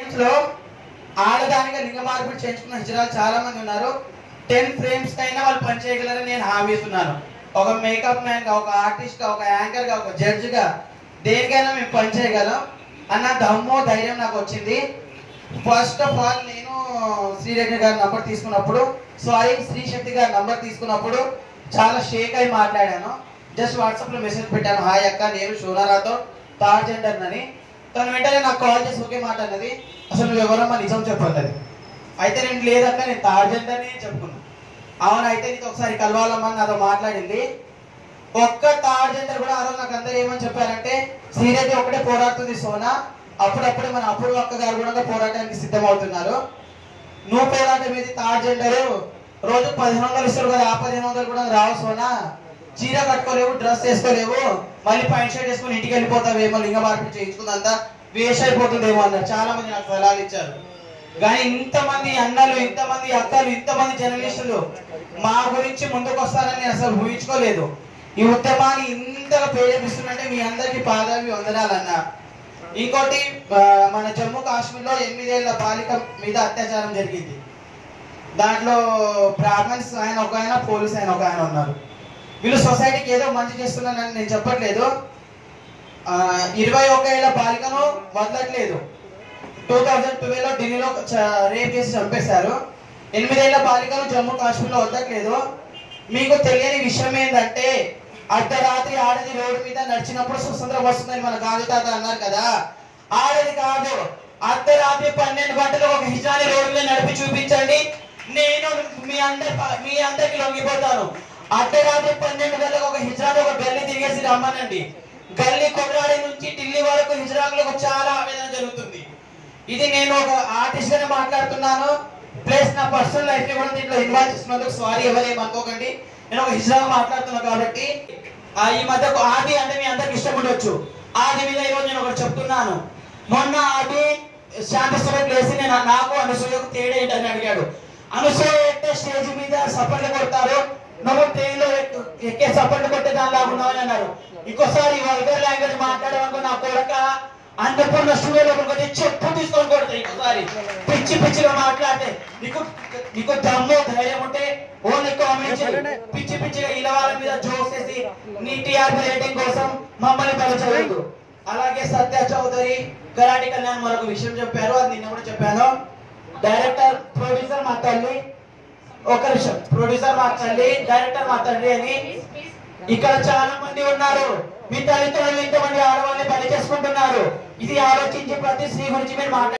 లో ఆడదానిగా లింగ మార్పిడి చేయించుకున్న హిజరాలు చాలా మంది ఉన్నారు టెన్ ఫ్రేమ్స్ కైనా వాళ్ళు పనిచేయగలరని నేను హామీ ఇస్తున్నాను ఒక మేకప్ మ్యాన్ గా ఒక ఆర్టిస్ట్ గా ఒక యాంకర్ గా ఒక జడ్జ్ గా దేనికైనా మేము పనిచేయగలం అన్న దమ్ము ధైర్యం నాకు వచ్చింది ఫస్ట్ ఆఫ్ ఆల్ నేను శ్రీరెడ్డి గారి నంబర్ తీసుకున్నప్పుడు సారీ శ్రీ శక్తి గారి నంబర్ తీసుకున్నప్పుడు చాలా షేక్ అయి మాట్లాడాను జస్ట్ వాట్సాప్ లో మెసేజ్ పెట్టాను హాయ్ అక్క నేను షోనారాతో థర్డ్ జెండర్ అని తను వెంటనే నాకు కాల్ చేసి ఒకే మాట అన్నది అసలు నువ్వు ఎవరమ్మా నిజం చెప్పన్నది అయితే నేను లేదక్క నేను థర్డ్ జెండర్ అని చెప్పుకున్నా అవును అయితే నీతో ఒకసారి కలవాలమ్మా అని నాతో మాట్లాడింది ఒక్క థర్డ్ జెండర్ కూడా ఆ రోజు నాకు అందరూ ఏమని చెప్పారంటే శ్రీరెడ్డి ఒకటే పోరాడుతుంది సోనా అప్పుడప్పుడే మన అప్పుడు అక్క గారు కూడా పోరాటానికి సిద్ధమవుతున్నారు నువ్వు పోరాటం మీద థర్డ్ జెండర్ రోజు పదిహేను వందలు ఇస్తారు కదా ఆ పదిహేను వందలు కూడా రావు సోనా చీర కట్టుకోలేవు డ్రెస్ వేసుకోలేవు మళ్ళీ పైన షర్ట్ వేసుకొని ఇంటికి వెళ్ళిపోతావేమో లింగ మార్పిడి చేయించుకుందంతా వేస్ట్ అయిపోతుందేమో అన్నారు చాలా మంది నాకు సలహాలు ఇచ్చారు కానీ ఇంతమంది అన్నలు ఇంతమంది అక్కలు ఇంతమంది జర్నలిస్టులు మా గురించి ముందుకు వస్తారని నేను అసలు ఊహించుకోలేదు ఈ ఉద్యమాన్ని ఇంతగా ప్రేరేపిస్తున్నట్టే మీ అందరికి పాదావి వందనాలన్నా ఇంకోటి ఆ, మన జమ్మూ కాశ్మీర్లో ఎనిమిదేళ్ల బాలిక మీద అత్యాచారం జరిగింది దాంట్లో బ్రాహ్మణ్స్ ఆయన ఒక ఆయన పోలీస్ ఆయన ఒక ఆయన ఉన్నారు వీళ్ళు సొసైటీకి ఏదో మంచి చేస్తున్నారని నేను చెప్పట్లేదు ఆ, ఇరవై ఒక ఏళ్ళ బాలికను వదలట్లేదు టూ థౌజండ్ ట్వెల్వ్ లో ఢిల్లీలో చ- రేప్ చేసి చంపేశారు ఎనిమిదేళ్ల బాలికను జమ్మూ కాశ్మీర్లో వదలట్లేదు మీకు తెలియని విషయం ఏంటంటే అర్ధరాత్రి ఆడది రోడ్డు మీద నడిచినప్పుడు స్వతంత్రం వస్తుందని మన గాంధీ తాత అన్నారు కదా ఆడది కాదు అర్ధరాత్రి పన్నెండు గంటలు ఒక హిజాని రోడ్డు మీద నడిపి చూపించండి నేను మీ అందరి మీ అందరికి లొంగిపోతాను అర్ధరాత్రి పన్నెండు గంటలకు ఒక హిజరాని ఒక గల్లీ తిరిగేసి రమ్మనండి గల్లీ కొట్లాడి నుంచి ఢిల్లీ వరకు హిజరాకులకు చాలా ఆవేదన జరుగుతుంది ఇది నేను ఒక ఆర్టిస్ట్ గానే మాట్లాడుతున్నాను ప్లస్ నా పర్సనల్ లైఫ్ ని కూడా దీంట్లో ఇన్వాల్వ్ చేస్తున్నందుకు సారీ ఎవరేం అనుకోకండి నేను ఒక హిజరా మాట్లాడుతున్నా కాబట్టి ఆ ఈ మధ్య ఒక ఆది అంటే మీ అందరికి ఇష్టం ఉండొచ్చు ఆది మీద ఈరోజు నేను ఒకటి చెప్తున్నాను మొన్న ఆది శాంతిస్తున్న ప్లేస్ నేను నాకు అనసూయకు తేడా ఏంటని అడిగాడు అనసూయ ఎక్కే స్టేజ్ మీద సపోర్ట్లు కొడతారు నువ్వు ట్రైన్ లో ఎక్కి- ఎక్కే సపోర్ట్లు కొట్టే దానిలా ఉన్నావని అన్నారు ఇంకోసారి వల్గర్ లాంగ్వేజ్ మాట్లాడమనుకో నా కొడక అన్నపూర్ణ స్టూడియో లోపలికి వచ్చి చెప్పు తీసుకొని కొడతాయి ఇంకోసారి పిచ్చి పిచ్చిగా మాట్లాడితే నీకు నీకు దమ్ము ధైర్యం ఉంటే ఓన్లీ కామెంట్ చేయి పిచ్చి పిచ్చిగా ఇలా వాళ్ళ మీద జోక్స్ వేసి నీ టీఆర్పీ రేటింగ్ కోసం మమ్మల్ని బలచలేదు అలాగే సత్య చౌదరి కరాటి కళ్యాణ్ మరొక విషయం చెప్పారు అది నిన్న కూడా చెప్పాను డైరెక్టర్ ప్రొడ్యూసర్ మా తల్లి ఒక నిమిషం ప్రొడ్యూసర్ మా తల్లి డైరెక్టర్ మా తండ్రి అని ఇక్కడ చాలా మంది ఉన్నారు మీ తల్లిదండ్రులు ఇంతమంది ఆడవాళ్ళని పని చేసుకుంటున్నారు ఇది ఆలోచించి ప్రతి స్త్రీ గురించి మీరు మాట్లాడారు